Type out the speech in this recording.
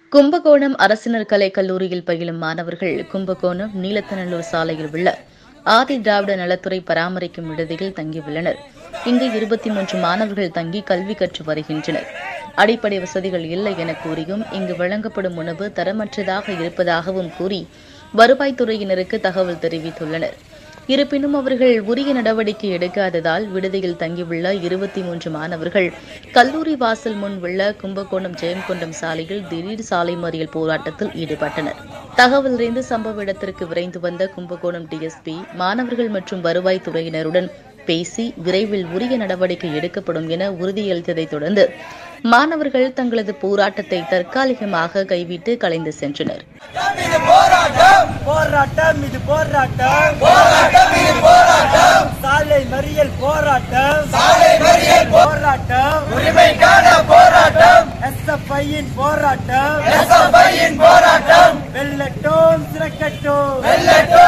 கும்பகோணம் அரசினர் கலைக் கல்லூரியில் பயிலும் மாணவர்கள் கும்பகோணம் நீலத்தநல்லூர் சாலையில் உள்ள ஆதி திராவிட நலத்துறை பராமரிக்கும் விடுதியில் தங்கியுள்ளனர் இங்கு இருபத்தி மூன்று மாணவர்கள் தங்கி கல்வி கற்று வருகின்றனர் அடிப்படை வசதிகள் இல்லை என கூறியும் இங்கு வழங்கப்படும் உணவு தரமற்றதாக இருப்பதாகவும் கூறி வருவாய்த்துறையினருக்கு தகவல் தெரிவித்துள்ளனர் இருப்பினும் அவர்கள் உரிய நடவடிக்கை எடுக்காததால் விடுதியில் தங்கியுள்ள இருபத்தி மூன்று மாணவர்கள் கல்லூரி வாசல் முன் உள்ள கும்பகோணம் ஜெயங்கொண்டம் சாலையில் திடீர் சாலை மறியல் போராட்டத்தில் ஈடுபட்டனர் தகவல் அறிந்து சம்பவ இடத்திற்கு விரைந்து வந்த கும்பகோணம் டிஎஸ்பி மாணவர்கள் மற்றும் வருவாய்த்துறையினருடன் பேசி விரைவில் உரிய நடவடிக்கை எடுக்கப்படும் என உறுதியளித்ததைத் தொடர்ந்து மாணவர்கள் தங்களது போராட்டத்தை தற்காலிகமாக கைவிட்டு கலைந்து சென்றனர் இது போராட்டம் போராட்டம் இது போராட்டம் போராட்டம் இது போராட்டம் சாலை மறியல் போராட்டம் சாலை மறியல் போ- போராட்டம் உரிமைக்கான போராட்டம் எஸ்எஃப்ஐயின் போராட்டம் எஸ்எஃப்ஐயின் போராட்டம் வெல்லட்டும் சிறக்கட்டும் வெல்லட்டும்